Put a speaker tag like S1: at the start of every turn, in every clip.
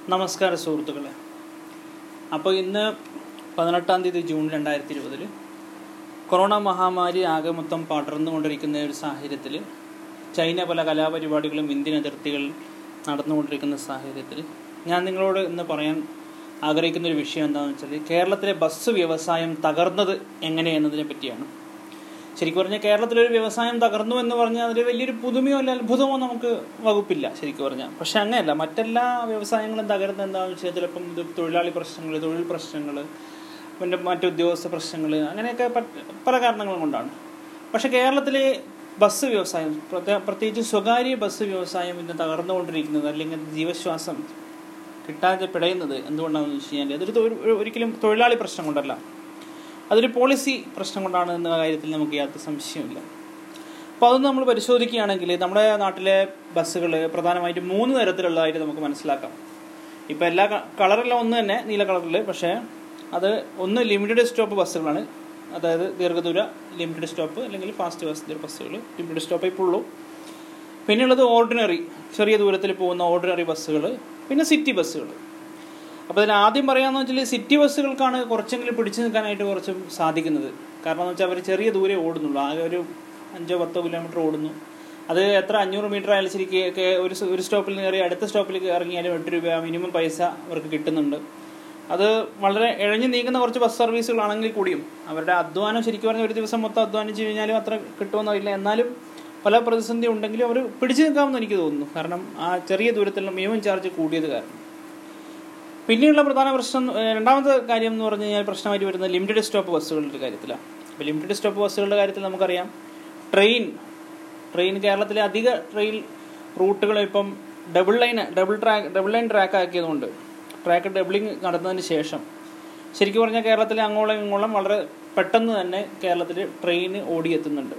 S1: നമസ്കാരം സുഹൃത്തുക്കളെ അപ്പോൾ ഇന്ന് പതിനെട്ടാം തീയതി ജൂൺ രണ്ടായിരത്തി ഇരുപതിൽ കൊറോണ മഹാമാരി ആകെ മൊത്തം പടർന്നുകൊണ്ടിരിക്കുന്ന ഒരു സാഹചര്യത്തിൽ ചൈന പല കലാപരിപാടികളും ഇന്ത്യൻ അതിർത്തികളിൽ നടന്നുകൊണ്ടിരിക്കുന്ന സാഹചര്യത്തിൽ ഞാൻ നിങ്ങളോട് ഇന്ന് പറയാൻ ആഗ്രഹിക്കുന്ന ഒരു വിഷയം എന്താണെന്ന് വെച്ചാൽ കേരളത്തിലെ ബസ് വ്യവസായം തകർന്നത് എങ്ങനെയെന്നതിനെ പറ്റിയാണ് ശരിക്കും പറഞ്ഞാൽ കേരളത്തിലൊരു വ്യവസായം തകർന്നു എന്ന് പറഞ്ഞാൽ അതിൽ വലിയൊരു പുതുമയോ അല്ല അത്ഭുതമോ നമുക്ക് വകുപ്പില്ല ശരിക്കും പറഞ്ഞാൽ പക്ഷെ അങ്ങനെയല്ല മറ്റെല്ലാ വ്യവസായങ്ങളും തകരുന്നത് എന്താണെന്ന് വെച്ചാൽ ചിലപ്പം ഇത് തൊഴിലാളി പ്രശ്നങ്ങൾ തൊഴിൽ പ്രശ്നങ്ങൾ പിന്നെ മറ്റു ഉദ്യോഗസ്ഥ പ്രശ്നങ്ങൾ അങ്ങനെയൊക്കെ പറ്റ് പല കാരണങ്ങളും കൊണ്ടാണ് പക്ഷെ കേരളത്തിലെ ബസ് വ്യവസായം പ്രത്യേക പ്രത്യേകിച്ച് സ്വകാര്യ ബസ് വ്യവസായം ഇന്ന് തകർന്നുകൊണ്ടിരിക്കുന്നത് അല്ലെങ്കിൽ ജീവശ്വാസം കിട്ടാതെ പിടയുന്നത് എന്തുകൊണ്ടാണെന്ന് വെച്ച് കഴിഞ്ഞാൽ അതൊരു തൊഴിൽ- ഒരിക്കലും തൊഴിലാളി പ്രശ്നം കൊണ്ടല്ല അതൊരു പോളിസി പ്രശ്നം കൊണ്ടാണ് എന്ന കാര്യത്തിൽ നമുക്ക് യാതൊരു സംശയമില്ല അപ്പോൾ അതൊന്ന് നമ്മൾ പരിശോധിക്കുകയാണെങ്കിൽ നമ്മുടെ നാട്ടിലെ ബസ്സുകൾ പ്രധാനമായിട്ടും മൂന്ന് തരത്തിലുള്ളതായിട്ട് നമുക്ക് മനസ്സിലാക്കാം ഇപ്പോൾ എല്ലാ ക- കളറെല്ലാം ഒന്ന് തന്നെ നീല കളറിൽ പക്ഷേ അത് ഒന്ന് ലിമിറ്റഡ് സ്റ്റോപ്പ് ബസ്സുകളാണ് അതായത് ദീർഘദൂര ലിമിറ്റഡ് സ്റ്റോപ്പ് അല്ലെങ്കിൽ ഫാസ്റ്റ് ബസ് ബസ്സുകൾ ലിമിറ്റഡ് സ്റ്റോപ്പേ ഇപ്പോൾ ഉള്ളൂ പിന്നെയുള്ളത് ഓർഡിനറി ചെറിയ ദൂരത്തിൽ പോകുന്ന ഓർഡിനറി ബസ്സുകൾ പിന്നെ സിറ്റി ബസ്സുകൾ അപ്പോൾ അതിൽ ആദ്യം പറയാമെന്ന് വെച്ചാൽ സിറ്റി ബസ്സുകൾക്കാണ് കുറച്ചെങ്കിലും പിടിച്ചു നിൽക്കാനായിട്ട് കുറച്ചും സാധിക്കുന്നത് കാരണം എന്ന് വെച്ചാൽ അവർ ചെറിയ ദൂരെ ഓടുന്നുള്ളൂ ആകെ ഒരു അഞ്ചോ പത്തോ കിലോമീറ്റർ ഓടുന്നു അത് എത്ര അഞ്ഞൂറ് മീറ്റർ ആയാലും ശരി കേ- കേ- ഒരു സ് ഒരു സ്റ്റോപ്പിൽ നിന്ന് കയറി അടുത്ത സ്റ്റോപ്പിൽ ഇറങ്ങിയാലും എട്ട് രൂപ മിനിമം പൈസ അവർക്ക് കിട്ടുന്നുണ്ട് അത് വളരെ ഇഴഞ്ഞു നീങ്ങുന്ന കുറച്ച് ബസ് സർവീസുകളാണെങ്കിൽ കൂടിയും അവരുടെ അധ്വാനം ശരിക്കും പറഞ്ഞാൽ ഒരു ദിവസം മൊത്തം അധ്വാനിച്ച് കഴിഞ്ഞാലും അത്ര കിട്ടുമെന്നില്ല എന്നാലും പല പ്രതിസന്ധി ഉണ്ടെങ്കിലും അവർ പിടിച്ചു നിൽക്കാമെന്ന് എനിക്ക് തോന്നുന്നു കാരണം ആ ചെറിയ ദൂരത്തിലുള്ള മിനിമം ചാർജ് കൂടിയത് കാരണം പിന്നെയുള്ള പ്രധാന പ്രശ്നം ഏഹ് രണ്ടാമത്തെ കാര്യം എന്ന് പറഞ്ഞു കഴിഞ്ഞാൽ പ്രശ്നമായിട്ട് വരുന്നത് ലിമിറ്റഡ് സ്റ്റോപ്പ് ബസ്സുകളുടെ കാര്യത്തിലാണ് അപ്പോൾ ലിമിറ്റഡ് സ്റ്റോപ്പ് ബസ്സുകളുടെ കാര്യത്തിൽ നമുക്കറിയാം ട്രെയിൻ ട്രെയിൻ കേരളത്തിലെ അധിക ട്രെയിൻ റൂട്ടുകളും ഇപ്പം double line double track double line track ആക്കിയതുകൊണ്ട് ട്രാക്ക് ഡബിളിങ് നടന്നതിന് ശേഷം ശരിക്കും പറഞ്ഞാൽ കേരളത്തിലെ അങ്ങോളം ഇങ്ങോളം വളരെ പെട്ടെന്ന് തന്നെ കേരളത്തിൽ ട്രെയിൻ ഓടിയെത്തുന്നുണ്ട്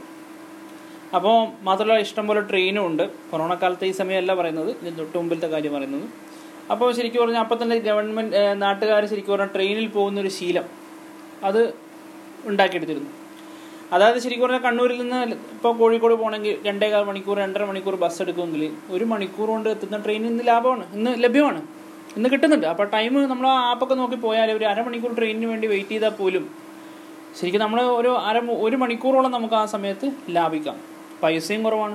S1: അപ്പോൾ മാത്രമല്ല ഇഷ്ടംപോലെ ട്രെയിനും ഉണ്ട് കൊറോണ കാലത്തെ ഈ സമയമല്ല പറയുന്നത് ഇതിന് തൊട്ട് മുമ്പിലത്തെ കാര്യം പറയുന്നത് അപ്പോൾ ശരിക്കും പറഞ്ഞാൽ അപ്പം തന്നെ ഗവൺമെൻറ് നാട്ടുകാർ ശരിക്കും പറഞ്ഞാൽ ട്രെയിനിൽ പോകുന്ന ഒരു ശീലം അത് ഉണ്ടാക്കിയെടുത്തിരുന്നു അതായത് ശരിക്കും പറഞ്ഞാൽ കണ്ണൂരിൽ നിന്ന് ഇപ്പോൾ കോഴിക്കോട് പോകണമെങ്കിൽ രണ്ടേകാൽ മണിക്കൂർ രണ്ടര മണിക്കൂർ ബസ് എടുക്കുമെങ്കിൽ ഒരു മണിക്കൂർ കൊണ്ട് എത്തുന്ന ട്രെയിൻ ഇന്ന് ലാഭമാണ് ഇന്ന് ലഭ്യമാണ് ഇന്ന് കിട്ടുന്നുണ്ട് അപ്പോൾ ടൈം നമ്മൾ ആ ആപ്പൊക്കെ നോക്കി പോയാൽ ഒരു അരമണിക്കൂർ ട്രെയിനിന് വേണ്ടി വെയിറ്റ് ചെയ്താൽ പോലും ശരിക്കും നമ്മൾ ഒരു അര ഒരു മണിക്കൂറോളം നമുക്ക് ആ സമയത്ത് ലാഭിക്കാം പൈസയും കുറവാണ്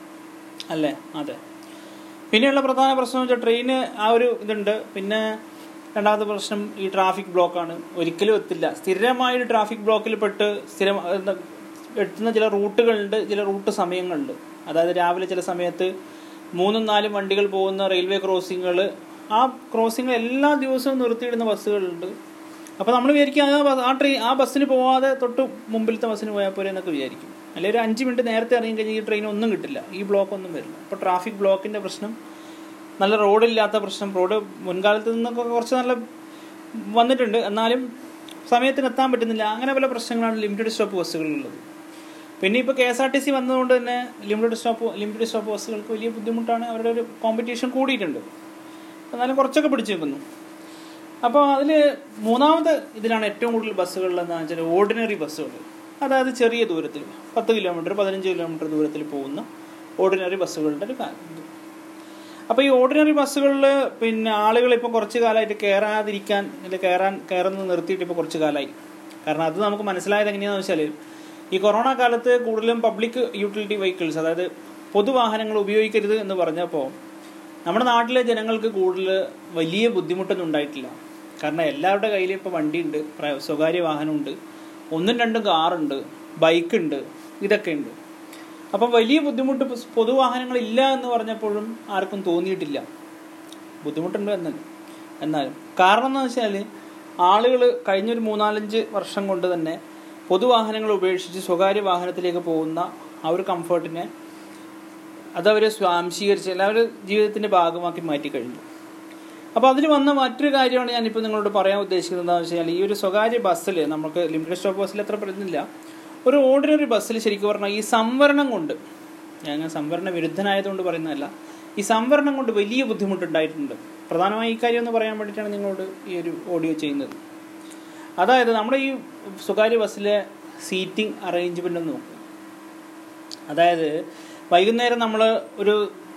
S1: അല്ലേ അതെ പിന്നെയുള്ള പ്രധാന പ്രശ്നം വെച്ചാൽ ട്രെയിന് ആ ഒരു ഇതുണ്ട് പിന്നെ രണ്ടാമത്തെ പ്രശ്നം ഈ ട്രാഫിക് ബ്ലോക്കാണ് ഒരിക്കലും എത്തില്ല സ്ഥിരമായൊരു ട്രാഫിക് ബ്ലോക്കിൽ പെട്ട് സ്ഥിരം എന്താ, എത്തുന്ന ചില റൂട്ടുകളുണ്ട് ചില റൂട്ട് സമയങ്ങളുണ്ട് അതായത് രാവിലെ ചില സമയത്ത് മൂന്നും നാലും വണ്ടികൾ പോകുന്ന റെയിൽവേ ക്രോസിങ്ങുകൾ ആ ക്രോസിങ്ങൾ എല്ലാ ദിവസവും നിർത്തിയിടുന്ന ബസ്സുകളുണ്ട് അപ്പോൾ നമ്മൾ വിചാരിക്കും ആ ബസ് ആ ട്രെയിൻ ആ ബസ്സിന് പോവാതെ തൊട്ട് മുമ്പിലത്തെ ബസ്സിന് പോയാൽ പോരെ എന്നൊക്കെ വിചാരിക്കും അല്ലെങ്കിൽ ഒരു അഞ്ച് മിനിറ്റ് നേരത്തെ ഇറങ്ങി കഴിഞ്ഞാൽ ഈ ട്രെയിൻ ഒന്നും കിട്ടില്ല ഈ ബ്ലോക്ക് ഒന്നും വരില്ല അപ്പോൾ ട്രാഫിക് ബ്ലോക്കിൻ്റെ പ്രശ്നം നല്ല റോഡില്ലാത്ത പ്രശ്നം റോഡ് മുൻകാലത്ത് നിന്നൊക്കെ കുറച്ച് നല്ല വന്നിട്ടുണ്ട് എന്നാലും സമയത്തിന് എത്താൻ പറ്റുന്നില്ല അങ്ങനെ പല പ്രശ്നങ്ങളാണ് ലിമിറ്റഡ് സ്റ്റോപ്പ് ബസ്സുകളിലുള്ളത് പിന്നെ ഇപ്പോൾ K S R T C വന്നതുകൊണ്ട് തന്നെ ലിമിറ്റഡ് സ്റ്റോപ്പ് ലിമിറ്റഡ് സ്റ്റോപ്പ് ബസ്സുകൾക്ക് വലിയ ബുദ്ധിമുട്ടാണ് അവരുടെ ഒരു കോമ്പറ്റീഷൻ കൂടിയിട്ടുണ്ട് എന്നാലും കുറച്ചൊക്കെ പിടിച്ചു നിൽക്കുന്നു അപ്പോൾ അതിൽ മൂന്നാമത്തെ ഇതിലാണ് ഏറ്റവും കൂടുതൽ ബസ്സുകളിൽ എന്താണെന്ന് വെച്ചാൽ ഓർഡിനറി ബസ്സുകൾ അതായത് ചെറിയ ദൂരത്തിൽ പത്ത് കിലോമീറ്റർ പതിനഞ്ച് കിലോമീറ്റർ ദൂരത്തിൽ പോകുന്ന ഓർഡിനറി ബസ്സുകളുടെ ഒരു കാര്യം അപ്പോൾ ഈ ഓർഡിനറി ബസ്സുകളിൽ പിന്നെ ആളുകൾ ഇപ്പോൾ കുറച്ച് കാലമായിട്ട് കയറാതിരിക്കാൻ അല്ലെങ്കിൽ കയറാൻ കയറുന്നത് നിർത്തിയിട്ട് ഇപ്പോൾ കുറച്ച് കാലമായി കാരണം അത് നമുക്ക് മനസ്സിലായത് എങ്ങനെയാണെന്ന് വെച്ചാൽ ഈ കൊറോണ കാലത്ത് കൂടുതലും പബ്ലിക് യൂട്ടിലിറ്റി വെഹിക്കിൾസ് അതായത് പൊതുവാഹനങ്ങൾ ഉപയോഗിക്കരുത് എന്ന് പറഞ്ഞപ്പോൾ നമ്മുടെ നാട്ടിലെ ജനങ്ങൾക്ക് കൂടുതൽ വലിയ ബുദ്ധിമുട്ടൊന്നും ഉണ്ടായിട്ടില്ല കാരണം എല്ലാവരുടെ കയ്യിലും ഇപ്പോൾ വണ്ടിയുണ്ട് പ്ര- സ്വകാര്യ വാഹനമുണ്ട് ഒന്നും രണ്ടും കാറുണ്ട് ബൈക്കുണ്ട് ഇതൊക്കെ ഉണ്ട് അപ്പം വലിയ ബുദ്ധിമുട്ട് ഇപ്പൊ പൊതുവാഹനങ്ങൾ ഇല്ല എന്ന് പറഞ്ഞപ്പോഴും ആർക്കും തോന്നിയിട്ടില്ല ബുദ്ധിമുട്ടുണ്ട് എന്നല്ല എന്നാലും കാരണം എന്ന് വെച്ചാൽ ആളുകൾ കഴിഞ്ഞൊരു മൂന്നാലഞ്ച് വർഷം കൊണ്ട് തന്നെ പൊതുവാഹനങ്ങൾ ഉപേക്ഷിച്ച് സ്വകാര്യ വാഹനത്തിലേക്ക് പോകുന്ന ആ ഒരു കംഫർട്ടിനെ അതവർ സ്വാംശീകരിച്ച് എല്ലാവരും ജീവിതത്തിൻ്റെ ഭാഗമാക്കി മാറ്റി കഴിഞ്ഞു അപ്പോൾ അതിൽ വന്ന മറ്റൊരു കാര്യമാണ് ഞാനിപ്പോൾ നിങ്ങളോട് പറയാൻ ഉദ്ദേശിക്കുന്നത് എന്താണെന്ന് വെച്ച് കഴിഞ്ഞാൽ ഈ ഒരു സ്വകാര്യ ബസ്സിൽ നമുക്ക് ലിമിറ്റഡ് സ്റ്റോപ്പ് ബസ്സിൽ അത്ര പറ്റുന്നില്ല ഒരു ഓർഡിനറി ബസ്സിൽ ശരിക്കും പറഞ്ഞാൽ ഈ സംവരണം കൊണ്ട് ഞാൻ സംവരണ വിരുദ്ധനായതുകൊണ്ട് പറയുന്നതല്ല ഈ സംവരണം കൊണ്ട് വലിയ ബുദ്ധിമുട്ടുണ്ടായിട്ടുണ്ട് പ്രധാനമായി ഈ കാര്യം ഒന്ന് പറയാൻ വേണ്ടിയിട്ടാണ് നിങ്ങളോട് ഈ ഒരു ഓഡിയോ ചെയ്യുന്നത് അതായത് നമ്മുടെ ഈ സ്വകാര്യ ബസ്സിലെ സീറ്റിംഗ് അറേഞ്ച്മെൻ്റ് ഒന്ന് നോക്കും അതായത് വൈകുന്നേരം നമ്മൾ ഒരു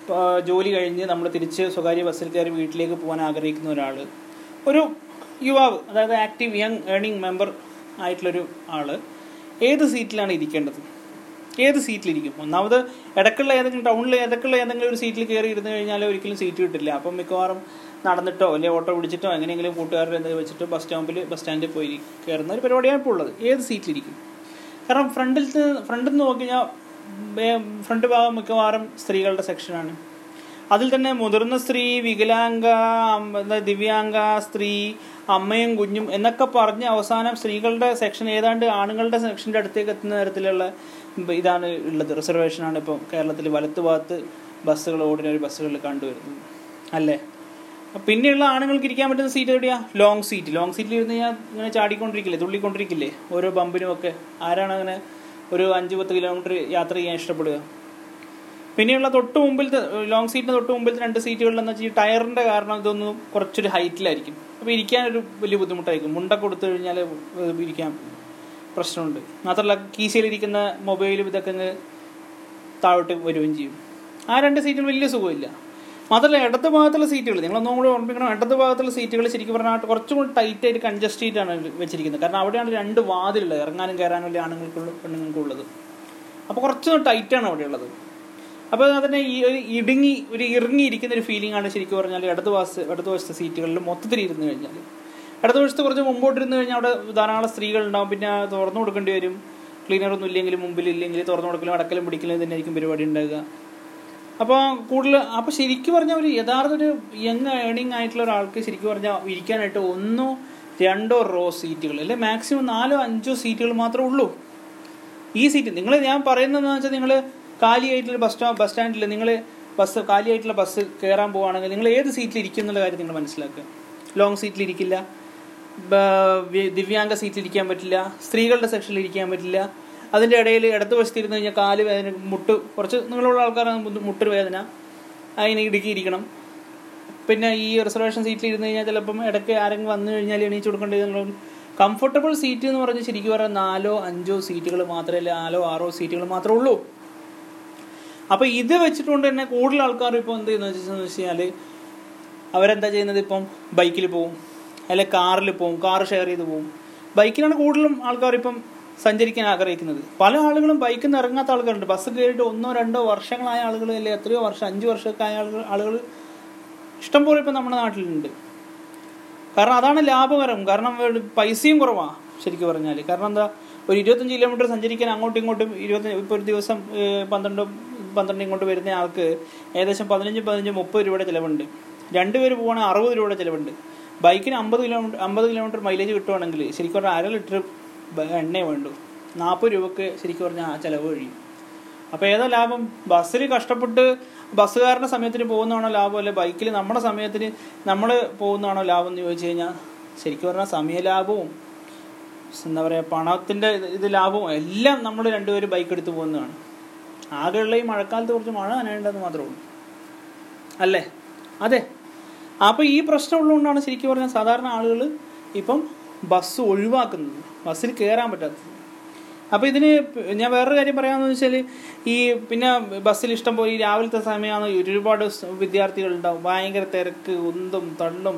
S1: ആ, ജോലി കഴിഞ്ഞ് നമ്മൾ തിരിച്ച് സ്വകാര്യ ബസ്സിൽ കയറി വീട്ടിലേക്ക് പോകാൻ ആഗ്രഹിക്കുന്ന ഒരാൾ ഒരു യുവാവ് അതായത് ആക്റ്റീവ് യങ് ഏണിംഗ് മെമ്പർ ആയിട്ടുള്ളൊരു ആൾ ഏത് സീറ്റിലാണ് ഇരിക്കേണ്ടത് ഏത് സീറ്റിലിരിക്കും ഒന്നാമത് ഇടയ്ക്കുള്ള ഏതെങ്കിലും ടൗണിൽ ഇടയ്ക്കുള്ള ഏതെങ്കിലും ഒരു സീറ്റിൽ കയറി ഇരുന്ന് കഴിഞ്ഞാൽ ഒരിക്കലും സീറ്റ് കിട്ടില്ല അപ്പം മിക്കവാറും നടന്നിട്ടോ അല്ലെങ്കിൽ ഓട്ടോ പിടിച്ചിട്ടോ എങ്ങനെയെങ്കിലും കൂട്ടുകാരുടെ എന്തെങ്കിലും വെച്ചിട്ട് ബസ് സ്റ്റോപ്പിൽ ബസ് സ്റ്റാൻഡിൽ പോയി കയറുന്ന ഒരു പരിപാടിയാണ് ഇപ്പോൾ ഉള്ളത് ഏത് സീറ്റിലിരിക്കും കാരണം ഫ്രണ്ടിൽ ഫ്രണ്ടിൽ നിന്ന് നോക്കി കഴിഞ്ഞാൽ ഫ്രണ്ട് ഭാഗം മിക്കവാറും സ്ത്രീകളുടെ സെക്ഷനാണ് അതിൽ തന്നെ മുതിർന്ന സ്ത്രീ വികലാംഗ അം- എന്താ ദിവ്യാംഗ സ്ത്രീ അമ്മയും കുഞ്ഞും എന്നൊക്കെ പറഞ്ഞ് അവസാനം സ്ത്രീകളുടെ സെക്ഷൻ ഏതാണ്ട് ആണുങ്ങളുടെ സെക്ഷൻ്റെ അടുത്തേക്ക് എത്തുന്ന തരത്തിലുള്ള ഇതാണ് ഉള്ളത് റിസർവേഷനാണ് ഇപ്പോൾ കേരളത്തിൽ വലത്ത് ഭാഗത്ത് ബസ്സുകൾ ഓർഡിനറി ബസ്സുകളിൽ കണ്ടുവരുന്നത് അല്ലേ പിന്നെയുള്ള ആണുങ്ങൾക്ക് ഇരിക്കാൻ പറ്റുന്ന സീറ്റ് എവിടെയാ ലോങ് സീറ്റ് ലോങ് സീറ്റിൽ ഇരുന്ന് കഴിഞ്ഞാൽ ഇങ്ങനെ ചാടിക്കൊണ്ടിരിക്കില്ലേ തുള്ളിക്കൊണ്ടിരിക്കില്ലേ ഓരോ ബമ്പിനും ഒക്കെ ആരാണ് അങ്ങനെ ഒരു അഞ്ച് പത്ത് കിലോമീറ്റർ യാത്ര ചെയ്യാൻ ഇഷ്ടപ്പെടുക പിന്നെയുള്ള തൊട്ട് മുമ്പിലത്തെ ലോങ് സീറ്റിന് തൊട്ട് മുമ്പിലത്തെ രണ്ട് സീറ്റുകളിലെന്ന് വെച്ചാൽ ഈ ടയറിന്റെ കാരണം ഇതൊന്ന് കുറച്ചൊരു ഹൈറ്റിലായിരിക്കും അപ്പോൾ ഇരിക്കാനൊരു വലിയ ബുദ്ധിമുട്ടായിരിക്കും മുണ്ടൊക്കെ കൊടുത്തു കഴിഞ്ഞാൽ ഇരിക്കാൻ പ്രശ്നമുണ്ട് മാത്രമല്ല കീശയിലിരിക്കുന്ന മൊബൈലും ഇതൊക്കെ അങ്ങ് താഴോട്ട് വരികയും ചെയ്യും ആ രണ്ട് സീറ്റുകൾ വലിയ സുഖമില്ല മാത്രമല്ല ഇടത് ഭാഗത്തുള്ള സീറ്റുകൾ നിങ്ങൾ ഒന്നും കൂടി ഓർമ്മിക്കണം ഇടത് ഭാഗത്തുള്ള സീറ്റുകൾ ശരിക്കും പറഞ്ഞാൽ കുറച്ചും കൂടി ടൈറ്റ് ആയിട്ട് കൺജസ്റ്റ് ചെയ്തിട്ടാണ് വെച്ചിരിക്കുന്നത് കാരണം അവിടെയാണ് രണ്ട് വാതിലുള്ളത് ഇറങ്ങാനും കയറാനും ഉള്ള ആണുങ്ങൾക്കുള്ള പെണ്ണുങ്ങൾക്കുള്ളത് അപ്പോൾ കുറച്ച് ടൈറ്റാണ് അവിടെ ഉള്ളത് അപ്പോൾ അതിനെ ഈ ഒരു ഇടുങ്ങി ഒരു ഇറങ്ങിയിരിക്കുന്ന ഒരു ഫീലിംഗ് ആണ് ശരിക്കും പറഞ്ഞാൽ ഇടത് വശത്ത് ഇടത് വശത്തെ സീറ്റുകളിൽ മൊത്തത്തിൽ ഇരുന്ന് കഴിഞ്ഞാൽ ഇടത് വശത്ത് കുറച്ച് മുമ്പോട്ട് ഇരുന്ന് കഴിഞ്ഞാൽ അവിടെ ധാരാളം സ്ത്രീകൾ ഉണ്ടാവും പിന്നെ തുറന്നു കൊടുക്കേണ്ടി വരും ക്ലീനറൊന്നും ഇല്ലെങ്കിൽ മുമ്പിൽ ഇല്ലെങ്കിൽ തുറന്നു കൊടുക്കലും അടക്കലും പിടിക്കലും തന്നെ ആയിരിക്കും പരിപാടി ഉണ്ടാകുക അപ്പോൾ കൂടുതൽ അപ്പോൾ ശരിക്കും പറഞ്ഞാൽ ഒരു യഥാർത്ഥ ഒരു യങ് ഏണിംഗ് ആയിട്ടുള്ള ഒരാൾക്ക് ശരിക്കും പറഞ്ഞാൽ ഇരിക്കാനായിട്ട് ഒന്നോ രണ്ടോ റോ സീറ്റുകൾ അല്ലെ മാക്സിമം നാലോ അഞ്ചോ സീറ്റുകൾ മാത്രമേ ഉള്ളൂ ഈ സീറ്റ് നിങ്ങൾ ഞാൻ പറയുന്നതെന്ന് വെച്ചാൽ നിങ്ങൾ കാലിയായിട്ടുള്ള ബസ് സ്റ്റോപ്പ് ബസ് സ്റ്റാൻഡിൽ നിങ്ങൾ ബസ് കാലിയായിട്ടുള്ള ബസ് കയറാൻ പോവുകയാണെങ്കിൽ നിങ്ങൾ ഏത് സീറ്റിൽ ഇരിക്കും എന്നുള്ള കാര്യം നിങ്ങൾ മനസ്സിലാക്കുക ലോങ് സീറ്റിൽ ഇരിക്കില്ല ബ- വി- ദിവ്യാംഗ സീറ്റിൽ ഇരിക്കാൻ പറ്റില്ല സ്ത്രീകളുടെ സെക്ഷനിൽ ഇരിക്കാൻ പറ്റില്ല അതിൻ്റെ ഇടയിൽ ഇടത്ത് വശത്ത് ഇരുന്ന് കഴിഞ്ഞാൽ കാല് വേദന മുട്ട് കുറച്ച് നിങ്ങളുള്ള ആൾക്കാരാണ് ബുദ്ധി- മുട്ട് വേദന അതിന് ഇടുക്കിയിരിക്കണം പിന്നെ ഈ റിസർവേഷൻ സീറ്റിൽ ഇരുന്ന് കഴിഞ്ഞാൽ ചിലപ്പം ഇടയ്ക്ക് ആരെങ്കിലും വന്നു കഴിഞ്ഞാൽ എണീച്ച് കൊടുക്കേണ്ടത് കംഫർട്ടബിൾ സീറ്റ് എന്ന് പറഞ്ഞ് ശരിക്കും പറഞ്ഞാൽ നാലോ അഞ്ചോ സീറ്റുകൾ മാത്രമേ അല്ല നാലോ ആറോ സീറ്റുകൾ മാത്രമേ ഉള്ളൂ അപ്പോൾ ഇത് വെച്ചിട്ടുകൊണ്ട് തന്നെ കൂടുതൽ ആൾക്കാർ ഇപ്പോൾ എന്ത് ചെയ്യുന്നത് വെച്ചെന്ന് വെച്ച് കഴിഞ്ഞാൽ അവരെന്താ ചെയ്യുന്നത് ഇപ്പം ബൈക്കിൽ പോവും അല്ലെ കാറിൽ പോവും കാർ ഷെയർ ചെയ്ത് പോവും ബൈക്കിലാണ് കൂടുതലും ആൾക്കാർ ഇപ്പം സഞ്ചരിക്കാൻ ആഗ്രഹിക്കുന്നത് പല ആളുകളും ബൈക്കിൽ നിന്ന് ഇറങ്ങാത്ത ആൾക്കാരുണ്ട് ബസ് കയറിയിട്ട് ഒന്നോ രണ്ടോ വർഷങ്ങളായ ആളുകൾ അല്ലെ എത്രയോ വർഷം അഞ്ച് വർഷമൊക്കെ ആയ ആളുകൾ ആളുകൾ ഇഷ്ടംപോലെ ഇപ്പം നമ്മുടെ നാട്ടിലുണ്ട് കാരണം അതാണ് ലാഭകരം കാരണം ഇവിടെ പൈസയും കുറവാണ് ശരിക്കും പറഞ്ഞാൽ കാരണം എന്താ ഒരു ഇരുപത്തഞ്ച് കിലോമീറ്റർ സഞ്ചരിക്കാൻ അങ്ങോട്ടും ഇങ്ങോട്ടും ഇരുപത്തി ഇപ്പോൾ ഒരു ദിവസം ഏഹ്, പന്ത്രണ്ട് പന്ത്രണ്ട് ഇങ്ങോട്ട് വരുന്ന ആൾക്ക് ഏകദേശം പതിനഞ്ച് പതിനഞ്ച് മുപ്പത് രൂപയുടെ ചിലവുണ്ട് രണ്ടുപേര് പോവുകയാണെങ്കിൽ അറുപത് രൂപയുടെ ചിലവുണ്ട് ബൈക്കിന് അമ്പത് കിലോമീറ്റർ അമ്പത് കിലോമീറ്റർ മൈലേജ് കിട്ടുവാണെങ്കിൽ ശരിക്കും പറഞ്ഞാൽ അര ലിറ്റർ എണ്ണയെ വേണ്ടു നാൽപ്പത് രൂപക്ക് ശരിക്കും പറഞ്ഞാൽ ആ ചിലവ് കഴിയും അപ്പോൾ ഏതാ ലാഭം ബസ്സിൽ കഷ്ടപ്പെട്ട് ബസ്സുകാരൻ്റെ സമയത്തിന് പോകുന്നതാണോ ലാഭം അല്ലെ ബൈക്കിൽ നമ്മുടെ സമയത്തിന് നമ്മൾ പോകുന്നതാണോ ലാഭം എന്ന് ചോദിച്ചു കഴിഞ്ഞാൽ ശരിക്കും പറഞ്ഞാൽ സമയ ലാഭവും എന്താ പറയുക പണത്തിൻ്റെ ഇത് ലാഭവും എല്ലാം നമ്മൾ രണ്ടുപേരും ബൈക്ക് എടുത്ത് പോകുന്നതാണ് ആകെയുള്ള ഈ മഴക്കാലത്ത് കുറച്ച് മഴ നനയേണ്ടതെന്ന് മാത്രമേ ഉള്ളൂ അല്ലേ അതെ അപ്പോൾ ഈ പ്രശ്നം ഉള്ളതുകൊണ്ടാണ് ശരിക്കും പറഞ്ഞാൽ സാധാരണ ആളുകൾ ഇപ്പം ബസ് ഒഴിവാക്കുന്നത് ബസ്സിൽ കയറാൻ പറ്റാത്തത് അപ്പോൾ ഇതിന് പ് ഞാൻ വേറൊരു കാര്യം പറയാമെന്ന് വെച്ചാൽ ഈ പിന്നെ ബസ്സിൽ ഇഷ്ടം പോലെ ഈ രാവിലത്തെ സമയമാണ് ഒരുപാട് സ് വിദ്യാർത്ഥികളുണ്ടാവും ഭയങ്കര തിരക്ക് ഉന്തും തള്ളും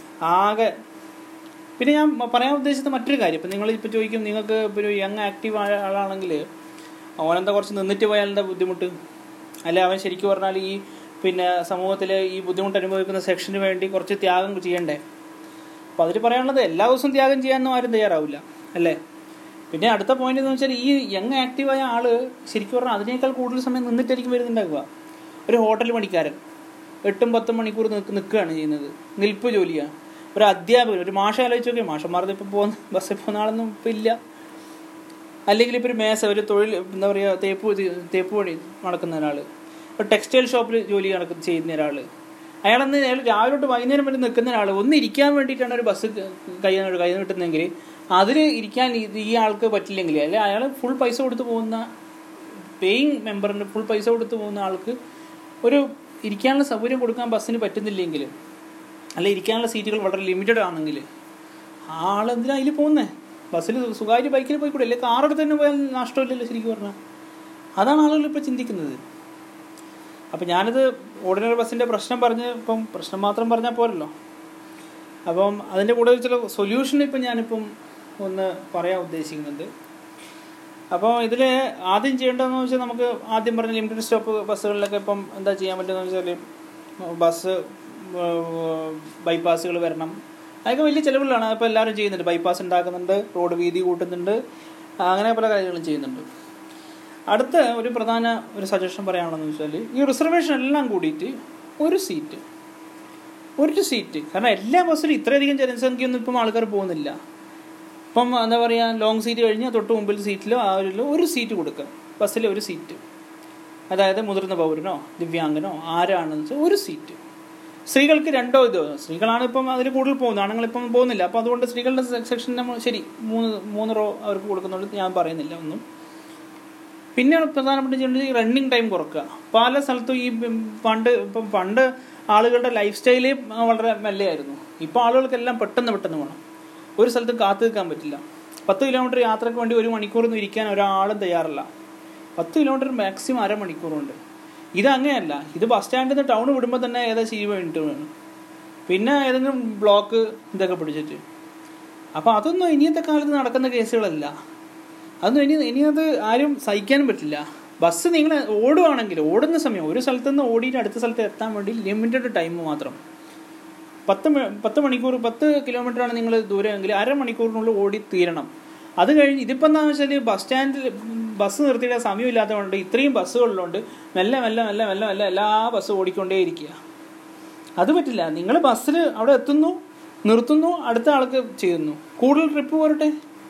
S1: ആകെ പിന്നെ ഞാൻ മ- പറയാൻ ഉദ്ദേശിച്ച മറ്റൊരു കാര്യം ഇപ്പം നിങ്ങൾ ഇപ്പോൾ ചോദിക്കും നിങ്ങൾക്ക് ഇപ്പോൾ ഒരു യങ് ആക്റ്റീവ് ആയ ആളാണെങ്കിൽ അവനെന്താ കുറച്ച് നിന്നിട്ട് പോയാൽ എന്താ ബുദ്ധിമുട്ട് അല്ലെ അവൻ ശരിക്കും പറഞ്ഞാൽ ഈ പിന്നെ സമൂഹത്തിൽ ഈ ബുദ്ധിമുട്ട് അനുഭവിക്കുന്ന സെക്ഷന് വേണ്ടി കുറച്ച് ത്യാഗം ചെയ്യണ്ടേ അപ്പോൾ അതിൽ പറയാനുള്ളത് എല്ലാ ദിവസവും ത്യാഗം ചെയ്യാനൊന്നും ആരും തയ്യാറാവില്ല അല്ലേ പിന്നെ അടുത്ത പോയിന്റ് എന്ന് വെച്ചാൽ ഈ യങ് ആക്റ്റീവായ ആള് ശരിക്കും പറഞ്ഞാൽ അതിനേക്കാൾ കൂടുതൽ സമയം നിന്നിട്ടായിരിക്കും വരുന്നുണ്ടാകുക ഒരു ഹോട്ടൽ പണിക്കാരൻ എട്ടും പത്തും മണിക്കൂർ നിൽക്ക് നിൽക്കുകയാണ് ചെയ്യുന്നത് നിൽപ്പ് ജോലിയാണ് ഒരു അധ്യാപകൻ ഒരു മാഷ ആലോചിച്ച് നോക്കിയാൽ മാഷന്മാർക്ക് ഇപ്പോൾ പോകുന്ന ബസ്സിൽ പോകുന്ന ആളൊന്നും ഇപ്പം ഇല്ല അല്ലെങ്കിൽ ഇപ്പോൾ ഒരു മേസ ഒരു തൊഴിൽ എന്താ പറയുക തേപ്പ് ഇത് തേപ്പ് പണി നടക്കുന്ന ഒരാൾ ഒരു ടെക്സ്റ്റൈൽ ഷോപ്പിൽ ജോലി നടക്കുന്ന ചെയ്യുന്ന ഒരാൾ അയാളന്ന് അയാൾ രാവിലെ തൊട്ട് വൈകുന്നേരം വരെ നിൽക്കുന്ന ഒരാൾ ഒന്ന് ഇരിക്കാൻ വേണ്ടിയിട്ടാണ് ഒരു ബസ് കൈ കൈ കിട്ടുന്നതെങ്കിൽ അതിൽ ഇരിക്കാൻ ഇത് ഈ ആൾക്ക് പറ്റില്ലെങ്കിൽ അല്ലെ അയാൾ ഫുൾ പൈസ കൊടുത്ത് പോകുന്ന പേയിങ് മെമ്പറിന് ഫുൾ പൈസ കൊടുത്ത് പോകുന്ന ആൾക്ക് ഒരു ഇരിക്കാനുള്ള സൗകര്യം കൊടുക്കാൻ ബസ്സിന് പറ്റുന്നില്ലെങ്കിൽ അല്ല ഇരിക്കാനുള്ള സീറ്റുകൾ വളരെ ലിമിറ്റഡ് ആണെങ്കിൽ ആളെന്തിനാ അതിൽ പോകുന്നേ ബസ്സിൽ സ്വകാര്യ ബൈക്കിൽ പോയി കൂടെ അല്ലെ കാർ എടുത്ത് തന്നെ പോയാൽ നഷ്ടമില്ലല്ലോ ശരിക്കും പറഞ്ഞാൽ അതാണ് ആളുകൾ ഇപ്പോൾ ചിന്തിക്കുന്നത് അപ്പം ഞാനിത് ഓർഡിനറി ബസ്സിൻ്റെ പ്രശ്നം പറഞ്ഞ് ഇപ്പം പ്രശ്നം മാത്രം പറഞ്ഞാൽ പോരല്ലോ അപ്പം അതിൻ്റെ കൂടെ ചില സൊല്യൂഷൻ ഇപ്പം ഞാനിപ്പം ഒന്ന് പറയാൻ ഉദ്ദേശിക്കുന്നുണ്ട് അപ്പോൾ ഇതിൽ ആദ്യം ചെയ്യേണ്ടതെന്ന് വെച്ചാൽ നമുക്ക് ആദ്യം പറഞ്ഞ ലിമിറ്റഡ് സ്റ്റോപ്പ് ബസ്സുകളിലൊക്കെ ഇപ്പം എന്താ ചെയ്യാൻ പറ്റുന്നത് വെച്ചാൽ ബസ് ബൈപ്പാസുകൾ വരണം അതൊക്കെ വലിയ ചിലവുകളാണ് അപ്പോൾ എല്ലാവരും ചെയ്യുന്നുണ്ട് ബൈപ്പാസ് ഉണ്ടാക്കുന്നുണ്ട് റോഡ് വീതി കൂട്ടുന്നുണ്ട് അങ്ങനെ പല കാര്യങ്ങളും ചെയ്യുന്നുണ്ട് അടുത്ത ഒരു പ്രധാന ഒരു സജഷൻ പറയാനുള്ളതെന്ന് വെച്ചാൽ ഈ റിസർവേഷൻ എല്ലാം കൂടിയിട്ട് ഒരു സീറ്റ് ഒരു സീറ്റ് കാരണം എല്ലാ ബസ്സിലും ഇത്രയധികം ജനസംഖ്യയൊന്നും ഇപ്പം ആൾക്കാർ പോകുന്നില്ല ഇപ്പം എന്താ പറയുക ലോങ് സീറ്റ് കഴിഞ്ഞ് തൊട്ട് മുമ്പിൽ സീറ്റിലോ ആ ഒരു ഒരു സീറ്റ് കൊടുക്കുക ബസ്സിൽ ഒരു സീറ്റ് അതായത് മുതിർന്ന പൗരനോ ദിവ്യാംഗനോ ആരാണെന്ന് വെച്ചാൽ ഒരു സീറ്റ് സ്ത്രീകൾക്ക് രണ്ടോ ഇതോ സ്ത്രീകളാണ് ഇപ്പം അതിൽ കൂടുതൽ പോകുന്നത് ആണുങ്ങളിപ്പം പോകുന്നില്ല അപ്പോൾ അതുകൊണ്ട് സ്ത്രീകളുടെ സെക്ഷൻ നമ്മൾ ശരി മൂന്ന് മൂന്ന് റോ അവർക്ക് കൊടുക്കുന്നുണ്ട് ഞാൻ പറയുന്നില്ല ഒന്നും പിന്നെ പ്രധാനപ്പെട്ട ചെയ്യേണ്ടത് ഈ റണ്ണിങ് ടൈം കുറക്കുക പല സ്ഥലത്തും ഈ പണ്ട് ഇപ്പം പണ്ട് ആളുകളുടെ ലൈഫ് സ്റ്റൈലേ വളരെ മെല്ലെയായിരുന്നു ഇപ്പോൾ ആളുകൾക്കെല്ലാം പെട്ടെന്ന് പെട്ടെന്ന് വേണം ഒരു സ്ഥലത്തും കാത്തു നിൽക്കാൻ പറ്റില്ല പത്ത് കിലോമീറ്റർ യാത്രയ്ക്ക് വേണ്ടി ഒരു മണിക്കൂറൊന്നും ഇരിക്കാൻ ഒരാളും തയ്യാറല്ല പത്ത് കിലോമീറ്റർ മാക്സിമം അരമണിക്കൂറുണ്ട് ഇത് അങ്ങനെയല്ല ഇത് ബസ് സ്റ്റാൻഡിൽ നിന്ന് ടൗൺ വിടുമ്പോൾ തന്നെ ഏകദേശം ഇരുപത് മിനിറ്റ് വേണം പിന്നെ ഏതെങ്കിലും ബ്ലോക്ക് ഇതൊക്കെ പിടിച്ചിട്ട് അപ്പോൾ അതൊന്നും ഇനിയത്തെ കാലത്ത് നടക്കുന്ന കേസുകളല്ല അതൊന്നും ഇനി ഇനിയത് ആരും സഹിക്കാനും പറ്റില്ല ബസ് നിങ്ങൾ ഓടുവാണെങ്കിൽ ഓടുന്ന സമയം ഒരു സ്ഥലത്ത് നിന്ന് ഓടിയിട്ട് അടുത്ത സ്ഥലത്ത് എത്താൻ വേണ്ടി ലിമിറ്റഡ് ടൈം മാത്രം പത്ത് പത്ത് മണിക്കൂർ പത്ത് കിലോമീറ്ററാണ് നിങ്ങൾ ദൂരമെങ്കിൽ അരമണിക്കൂറിനുള്ളിൽ ഓടി തീരണം അത് കഴിഞ്ഞ് ഇതിപ്പോൾ എന്താണെന്ന് വെച്ചാൽ ബസ് സ്റ്റാൻഡിൽ ബസ് നിർത്തിയിടാൻ സമയമില്ലാത്തതുകൊണ്ട് ഇത്രയും ബസ്സുകളിലുണ്ട് മെല്ലെ മെല്ലെ മെല്ലെ മെല്ലെ മെല്ലെ എല്ലാ ബസ്സും ഓടിക്കൊണ്ടേ ഇരിക്കുക അത് പറ്റില്ല നിങ്ങൾ ബസ്സിൽ അവിടെ എത്തുന്നു നിർത്തുന്നു അടുത്ത ആൾക്ക് ചെയ്യുന്നു കൂടുതൽ ട്രിപ്പ് പോരട്ടെ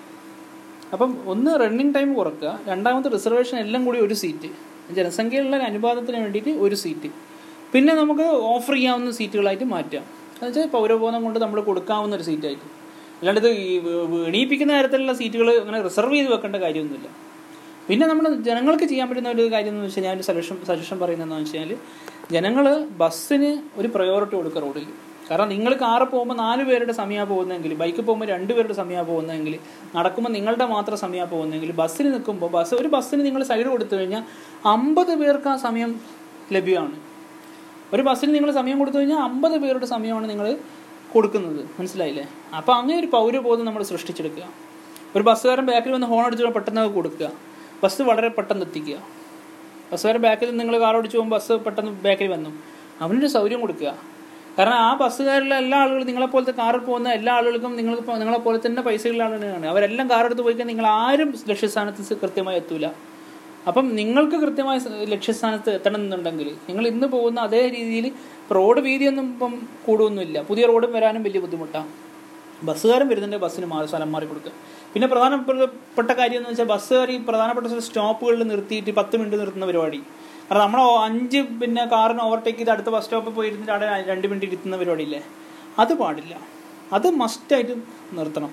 S1: അപ്പം ഒന്ന് റണ്ണിങ് ടൈം കുറക്കുക രണ്ടാമത്തെ റിസർവേഷൻ എല്ലാം കൂടി ഒരു സീറ്റ് ജനസംഖ്യയുള്ള അനുപാതത്തിന് വേണ്ടിയിട്ട് ഒരു സീറ്റ് പിന്നെ നമുക്ക് ഓഫർ ചെയ്യാവുന്ന സീറ്റുകളായിട്ട് മാറ്റാം എന്നുവെച്ചാൽ പൗരബോധം കൊണ്ട് നമ്മൾ കൊടുക്കാവുന്ന ഒരു സീറ്റായിട്ട് അല്ലാണ്ട് ഇത് ഈ എണീപ്പിക്കുന്ന തരത്തിലുള്ള സീറ്റുകൾ അങ്ങനെ റിസർവ് ചെയ്ത് വെക്കേണ്ട കാര്യമൊന്നുമില്ല പിന്നെ നമ്മൾ ജനങ്ങൾക്ക് ചെയ്യാൻ പറ്റുന്ന ഒരു കാര്യം എന്ന് വെച്ചാൽ ഞാൻ ഒരു സജഷൻ സജഷൻ പറയുന്നതെന്ന് വെച്ചാൽ ജനങ്ങൾ ബസ്സിന് ഒരു പ്രയോറിറ്റി കൊടുക്കുക റോഡിൽ കാരണം നിങ്ങൾ കാറ് പോകുമ്പോൾ നാല് പേരുടെ സമയമാണ് പോകുന്നതെങ്കിൽ ബൈക്ക് പോകുമ്പോൾ രണ്ട് പേരുടെ സമയമാണ് പോകുന്നതെങ്കിൽ നടക്കുമ്പോൾ നിങ്ങളുടെ മാത്രം സമയമാണ് പോകുന്നതെങ്കിൽ ബസ്സിന് നിൽക്കുമ്പോൾ ബസ് ഒരു ബസ്സിന് നിങ്ങൾ സൈഡ് കൊടുത്തു കഴിഞ്ഞാൽ അമ്പത് പേർക്ക് ആ സമയം ലഭ്യമാണ് ഒരു ബസ്സിന് നിങ്ങൾ സമയം കൊടുത്തു കഴിഞ്ഞാൽ അമ്പത് പേരുടെ സമയമാണ് നിങ്ങൾ കൊടുക്കുന്നത് മനസ്സിലായില്ലേ അപ്പോൾ അങ്ങനെ ഒരു പൗരബോധം നമ്മൾ സൃഷ്ടിച്ചെടുക്കുക ഒരു ബസ്സുകാരൻ ബാക്കിൽ വന്ന് ഹോൺ അടിച്ചു പെട്ടെന്ന് കൊടുക്കുക ബസ് വളരെ പെട്ടെന്ന് എത്തിക്കുക ബസ്സുകാരൻ ബാക്കിൽ നിങ്ങൾ കാർ ഓടിച്ചു പോകുമ്പോൾ ബസ് പെട്ടെന്ന് ബാക്കിൽ വന്നു അവനൊരു സൗകര്യം കൊടുക്കുക കാരണം ആ ബസ്സുകാരിലെ എല്ലാ ആളുകളും നിങ്ങളെപ്പോലത്തെ കാറിൽ പോകുന്ന എല്ലാ ആളുകൾക്കും നിങ്ങൾക്ക് നിങ്ങളെപ്പോലെ തന്നെ പൈസയുള്ള ആളുകളാണ് അവരെല്ലാം കാർ എടുത്ത് പോയി നിങ്ങൾ ആരും ലക്ഷ്യസ്ഥാനത്ത് കൃത്യമായി എത്തൂല അപ്പം നിങ്ങൾക്ക് കൃത്യമായ ലക്ഷ്യസ്ഥാനത്ത് എത്തണം എന്നുണ്ടെങ്കിൽ നിങ്ങൾ ഇന്ന് പോകുന്ന അതേ രീതിയിൽ റോഡ് വീതിയൊന്നും ഇപ്പം കൂടുമൊന്നുമില്ല പുതിയ റോഡും വരാനും വലിയ ബുദ്ധിമുട്ടാണ് ബസ്സുകാരും വരുന്നുണ്ട് ബസ്സിന് മാറി സ്ഥലം മാറി കൊടുക്കുക പിന്നെ പ്രധാനപ്പെട്ട കാര്യം എന്ന് വെച്ചാൽ ബസ്സുകാർ ഈ പ്രധാനപ്പെട്ട ചില സ്റ്റോപ്പുകളിൽ നിർത്തിയിട്ട് പത്ത് മിനിറ്റ് നിർത്തുന്ന പരിപാടി കാരണം നമ്മൾ അഞ്ച് പിന്നെ കാറിന് ഓവർടേക്ക് ചെയ്ത് അടുത്ത ബസ് സ്റ്റോപ്പിൽ പോയി ഇരുന്നിട്ട് അവിടെ രണ്ട് മിനിറ്റ് ഇരുത്തുന്ന പരിപാടിയില്ലേ അത് പാടില്ല അത് മസ്റ്റായിട്ട് നിർത്തണം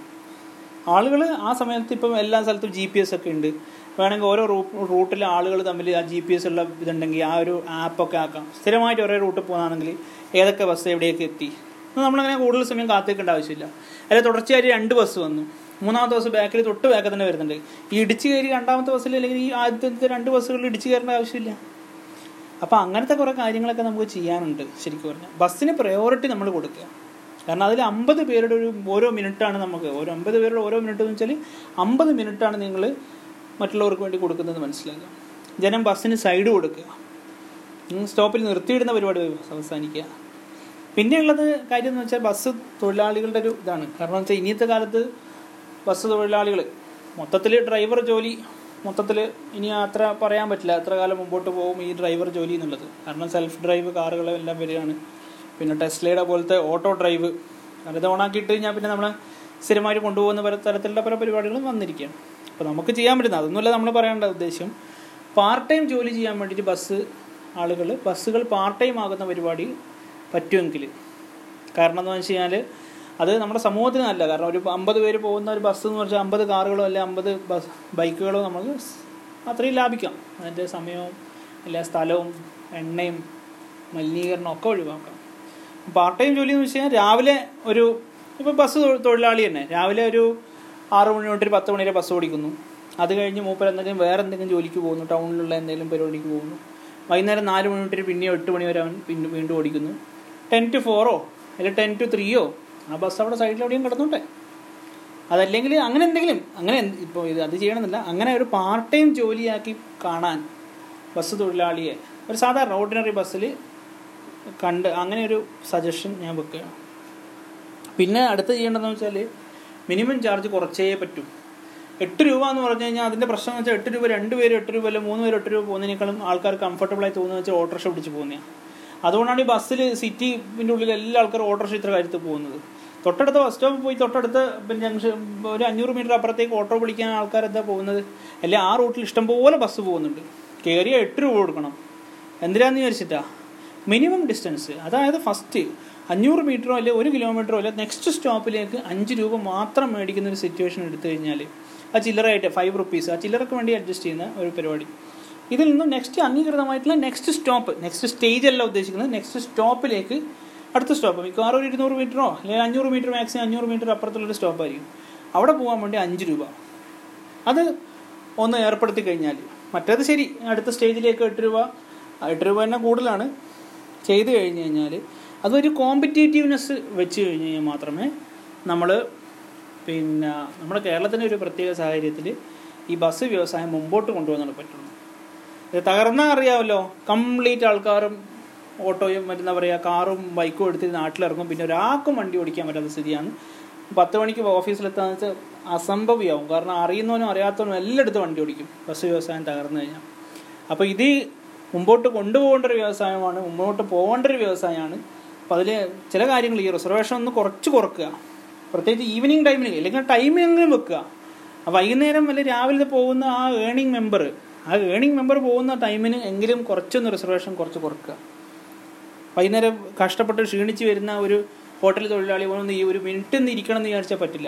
S1: ആളുകൾ ആ സമയത്ത് ഇപ്പം എല്ലാ സ്ഥലത്തും ജി പി എസ് ഒക്കെ ഉണ്ട് വേണമെങ്കിൽ ഓരോ റൂട്ടിലെ ആളുകൾ തമ്മിൽ ആ ജി പി എസ് ഉള്ള ഇതുണ്ടെങ്കിൽ ആ ഒരു ആപ്പൊക്കെ ആക്കാം സ്ഥിരമായിട്ട് ഒരേ റൂട്ടിൽ പോകുകയാണെങ്കിൽ ഏതൊക്കെ ബസ് എവിടെയൊക്കെ എത്തി നമ്മളങ്ങനെ കൂടുതൽ സമയം കാത്തിരിക്കേണ്ട ആവശ്യമില്ല അല്ലെങ്കിൽ തുടർച്ചയായിട്ട് രണ്ട് ബസ് വന്നു മൂന്നാമത്തെ ബസ് ബാക്കിൽ തൊട്ട് ബാക്കിൽ തന്നെ വരുന്നുണ്ട് ഈ ഇടിച്ചു കയറി രണ്ടാമത്തെ ബസ്സിൽ അല്ലെങ്കിൽ ഈ ആദ്യത്തെ രണ്ട് ബസ്സുകളിൽ ഇടിച്ചു കയറേണ്ട ആവശ്യമില്ല അപ്പോൾ അങ്ങനത്തെ കുറേ കാര്യങ്ങളൊക്കെ നമുക്ക് ചെയ്യാനുണ്ട് ശരിക്കും പറഞ്ഞാൽ ബസ്സിന് പ്രയോറിറ്റി നമ്മൾ കൊടുക്കുക കാരണം അതിൽ അമ്പത് പേരുടെ ഒരു ഓരോ മിനിറ്റാണ് നമുക്ക് ഓരോ അമ്പത് പേരുടെ ഓരോ മിനിറ്റ് എന്ന് വെച്ചാൽ അമ്പത് മിനിറ്റാണ് നിങ്ങൾ മറ്റുള്ളവർക്ക് വേണ്ടി കൊടുക്കുന്നത് മനസ്സിലാക്കുക ജനം ബസ്സിന് സൈഡ് കൊടുക്കുക സ്റ്റോപ്പിൽ നിർത്തിയിടുന്ന പരിപാടി അവസാനിക്കുക പിന്നെയുള്ളത് കാര്യം എന്ന് വെച്ചാൽ ബസ് തൊഴിലാളികളുടെ ഒരു ഇതാണ് കാരണം വെച്ചാൽ ഇനിയത്തെ കാലത്ത് ബസ് തൊഴിലാളികൾ മൊത്തത്തിൽ ഡ്രൈവർ ജോലി മൊത്തത്തിൽ ഇനി അത്ര പറയാൻ പറ്റില്ല എത്ര കാലം മുമ്പോട്ട് പോകും ഈ ഡ്രൈവർ ജോലി എന്നുള്ളത് കാരണം സെൽഫ് ഡ്രൈവ് കാറുകളും എല്ലാം വരികയാണ് പിന്നെ ടെസ്ലയുടെ പോലത്തെ ഓട്ടോ ഡ്രൈവ് കാരണം ഇത് ഓണാക്കിയിട്ട് കഴിഞ്ഞാൽ പിന്നെ നമ്മൾ സ്ഥിരമായിട്ട് കൊണ്ടുപോകുന്ന പല തരത്തിലുള്ള പല പരിപാടികളും വന്നിരിക്കുകയാണ് അപ്പോൾ നമുക്ക് ചെയ്യാൻ പറ്റുന്നത് അതൊന്നുമല്ല നമ്മൾ പറയേണ്ട ഉദ്ദേശം പാർട്ട് ടൈം ജോലി ചെയ്യാൻ വേണ്ടിയിട്ട് ബസ് ആളുകൾ ബസ്സുകൾ പാർട്ട് ടൈം ആകുന്ന പരിപാടി പറ്റുമെങ്കിൽ കാരണം എന്ന് വെച്ച് കഴിഞ്ഞാൽ അത് നമ്മുടെ സമൂഹത്തിന് നല്ല കാരണം ഒരു അമ്പത് പേര് പോകുന്ന ഒരു ബസ് എന്ന് പറഞ്ഞാൽ അമ്പത് കാറുകളോ അല്ലെങ്കിൽ അമ്പത് ബസ് ബൈക്കുകളോ നമുക്ക് അത്രയും ലാഭിക്കാം അതിൻ്റെ സമയവും എല്ലാ സ്ഥലവും എണ്ണയും മലിനീകരണം ഒക്കെ ഒഴിവാക്കാം പാർട്ട് ടൈം ജോലി എന്ന് വെച്ച് കഴിഞ്ഞാൽ രാവിലെ ഒരു ഇപ്പോൾ ബസ് തൊഴിലാളി തന്നെ രാവിലെ ഒരു ആറ് മണി തൊട്ട് ഒരു പത്ത് മണി വരെ ബസ് ഓടിക്കുന്നു അത് കഴിഞ്ഞ് മൂപ്പർ എന്തെങ്കിലും വേറെ എന്തെങ്കിലും ജോലിക്ക് പോകുന്നു ടൗണിലുള്ള എന്തെങ്കിലും പരിപാടിക്ക് പോകുന്നു വൈകുന്നേരം നാല് മണി തൊട്ട് പിന്നെയോ എട്ട് മണി വരെ അവൻ പിന്നെ വീണ്ടും ഓടിക്കുന്നു ടെൻ ടു ഫോറോ അല്ലെങ്കിൽ ടെൻ ടു ത്രീയോ ആ ബസ് അവിടെ സൈഡിൽ എവിടെയും കിടന്നോട്ടെ അതല്ലെങ്കിൽ അങ്ങനെ എന്തെങ്കിലും അങ്ങനെ ഇപ്പോൾ ഇത് അത് ചെയ്യണമെന്നില്ല അങ്ങനെ ഒരു പാർട്ട് ടൈം ജോലിയാക്കി കാണാൻ ബസ് തൊഴിലാളിയെ ഒരു സാധാരണ ഓർഡിനറി ബസ്സിൽ കണ്ട് അങ്ങനെ ഒരു സജഷൻ ഞാൻ വെക്കുകയാണ് പിന്നെ അടുത്ത് ചെയ്യേണ്ടതെന്ന് വെച്ചാൽ മിനിമം ചാർജ് കുറച്ചേ പറ്റൂ എട്ട് രൂപ എന്ന് പറഞ്ഞു കഴിഞ്ഞാൽ അതിൻ്റെ പ്രശ്നം എന്ന് വെച്ചാൽ എട്ട് രൂപ രണ്ട് പേര് എട്ട് രൂപ അല്ല മൂന്ന് പേര് എട്ട് രൂപ പോകുന്നതിനേക്കാളും ആൾക്കാർ കംഫർട്ടബിൾ ആയി തോന്നുന്നത് വെച്ചാൽ ഓട്ടോറിക്ഷ പിടിച്ച് പോകുന്നതാണ് അതുകൊണ്ടാണ് ഈ ബസ്സിൽ സിറ്റിൻ്റെ ഉള്ളിൽ എല്ലാ ആൾക്കാരും ഓട്ടോറിക്ഷ ഇത്ര കാര്യത്തിൽ പോകുന്നത് തൊട്ടടുത്ത ബസ് സ്റ്റോപ്പിൽ പോയി തൊട്ടടുത്ത് പിന്നെ ജംഗ്ഷൻ ഒരു അഞ്ഞൂറ് മീറ്റർ അപ്പുറത്തേക്ക് ഓട്ടോ പിടിക്കാൻ ആൾക്കാർ എന്താ പോകുന്നത് അല്ലെ ആ റൂട്ടിൽ ഇഷ്ടംപോലെ ബസ് പോകുന്നുണ്ട് കയറിയ എട്ട് രൂപ കൊടുക്കണം എന്തിനാന്ന് വിചാരിച്ചിട്ടാ മിനിമം ഡിസ്റ്റൻസ് അതായത് ഫസ്റ്റ് അഞ്ഞൂറ് മീറ്ററോ അല്ലെ ഒരു കിലോമീറ്ററോ അല്ലെ നെക്സ്റ്റ് സ്റ്റോപ്പിലേക്ക് അഞ്ച് രൂപ മാത്രം മേടിക്കുന്ന ഒരു സിറ്റുവേഷൻ എടുത്തു കഴിഞ്ഞാൽ ആ ചില്ലറയായിട്ട് ഫൈവ് റുപ്പീസ് ആ ചില്ലറക്ക് വേണ്ടി അഡ്ജസ്റ്റ് ചെയ്യുന്ന ഒരു പരിപാടി ഇതിൽ നിന്നും നെക്സ്റ്റ് അംഗീകൃതമായിട്ടുള്ള നെക്സ്റ്റ് സ്റ്റോപ്പ് നെക്സ്റ്റ് സ്റ്റേജ് അല്ല ഉദ്ദേശിക്കുന്നത് നെക്സ്റ്റ് സ്റ്റോപ്പിലേക്ക് അടുത്ത സ്റ്റോപ്പ് മിക്കവാറും ഒരു ഇരുന്നൂറ് മീറ്ററോ അല്ലെങ്കിൽ അഞ്ഞൂറ് മീറ്റർ മാക്സിമം അഞ്ഞൂറ് മീറ്റർ അപ്പുറത്തുള്ളൊരു സ്റ്റോപ്പായിരിക്കും അവിടെ പോകാൻ വേണ്ടി അഞ്ച് രൂപ അത് ഒന്ന് ഏർപ്പെടുത്തി കഴിഞ്ഞാൽ മറ്റേത് ശരി അടുത്ത സ്റ്റേജിലേക്ക് എട്ട് രൂപ എട്ട് രൂപ തന്നെ കൂടുതലാണ് ചെയ്ത് കഴിഞ്ഞ് കഴിഞ്ഞാൽ അതൊരു കോമ്പറ്റേറ്റീവ്നെസ് വെച്ച് കഴിഞ്ഞ് കഴിഞ്ഞാൽ മാത്രമേ നമ്മൾ പിന്നെ നമ്മുടെ കേരളത്തിൻ്റെ ഒരു പ്രത്യേക സാഹചര്യത്തിൽ ഈ ബസ് വ്യവസായം മുമ്പോട്ട് കൊണ്ടുപോകാൻ പറ്റുള്ളൂ ഇത് തകർന്നാൽ അറിയാമല്ലോ കംപ്ലീറ്റ് ആൾക്കാരും ഓട്ടോയും മറ്റെന്താ പറയുക കാറും ബൈക്കും എടുത്ത് നാട്ടിലിറങ്ങും പിന്നെ ഒരാൾക്കും വണ്ടി ഓടിക്കാൻ പറ്റാത്ത സ്ഥിതിയാണ് പത്ത് മണിക്ക് ഓഫീസിലെത്താന്ന് വെച്ചാൽ അസംഭവ്യമാവും കാരണം അറിയുന്നവനും അറിയാത്തവനും എല്ലായിടത്തും വണ്ടി ഓടിക്കും ബസ് വ്യവസായം തകർന്നു കഴിഞ്ഞാൽ അപ്പോൾ ഇത് മുമ്പോട്ട് കൊണ്ടുപോകേണ്ട ഒരു വ്യവസായമാണ് മുമ്പോട്ട് പോകേണ്ട ഒരു വ്യവസായമാണ് അപ്പോൾ അതിൽ ചില കാര്യങ്ങൾ ഈ റിസർവേഷൻ ഒന്ന് കുറച്ച് കുറക്കുക പ്രത്യേകിച്ച് ഈവനിങ് ടൈമിൽ അല്ലെങ്കിൽ ടൈമിനെങ്കിലും വെക്കുക ആ വൈകുന്നേരം അല്ലെങ്കിൽ രാവിലെ പോകുന്ന ആ ഏണിംഗ് മെമ്പർ ആ ഏണിംഗ് മെമ്പർ പോകുന്ന ടൈമിന് എങ്കിലും കുറച്ചൊന്ന് റിസർവേഷൻ കുറച്ച് കുറക്കുക വൈകുന്നേരം കഷ്ടപ്പെട്ട് ക്ഷീണിച്ച് വരുന്ന ഒരു ഹോട്ടൽ തൊഴിലാളി ഒന്ന് ഈ ഒരു മിനിറ്റ് ഒന്ന് ഇരിക്കണം എന്ന് വിചാരിച്ചാൽ പറ്റില്ല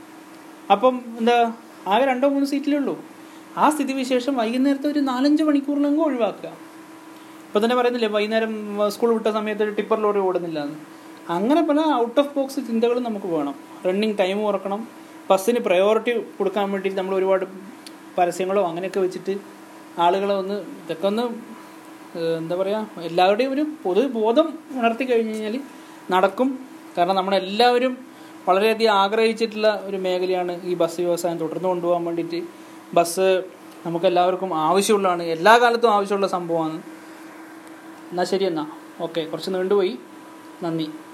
S1: അപ്പം എന്താ ആകെ രണ്ടോ മൂന്നോ സീറ്റിലേ ഉള്ളൂ ആ സ്ഥിതിവിശേഷം വൈകുന്നേരത്തെ ഒരു നാലഞ്ച് മണിക്കൂറിലെങ്കിലും ഒഴിവാക്കുക ഇപ്പം തന്നെ പറയുന്നില്ലേ വൈകുന്നേരം സ്കൂൾ വിട്ട സമയത്ത് ടിപ്പർ ലോറി ഓടുന്നില്ല എന്ന് അങ്ങനെ പല ഔട്ട് ഓഫ് ബോക്സ് ചിന്തകളും നമുക്ക് വേണം റണ്ണിങ് ടൈം കുറക്കണം ബസ്സിന് പ്രയോറിറ്റി കൊടുക്കാൻ വേണ്ടിയിട്ട് നമ്മൾ ഒരുപാട് പരസ്യങ്ങളോ അങ്ങനെയൊക്കെ വെച്ചിട്ട് ആളുകളെ ഒന്ന് ഇതൊക്കെ ഒന്ന് എന്താ പറയുക എല്ലാവരുടെയും ഒരു പൊതു ബോധം ഉണർത്തി കഴിഞ്ഞ് കഴിഞ്ഞാൽ നടക്കും കാരണം നമ്മളെല്ലാവരും വളരെയധികം ആഗ്രഹിച്ചിട്ടുള്ള ഒരു മേഖലയാണ് ഈ ബസ് വ്യവസായം തുടർന്ന് കൊണ്ടുപോകാൻ വേണ്ടിയിട്ട് ബസ് നമുക്കെല്ലാവർക്കും ആവശ്യമുള്ളതാണ് എല്ലാ കാലത്തും ആവശ്യമുള്ള സംഭവമാണ് എന്നാൽ ശരി എന്നാൽ ഓക്കെ കുറച്ച് നീണ്ടുപോയി നന്ദി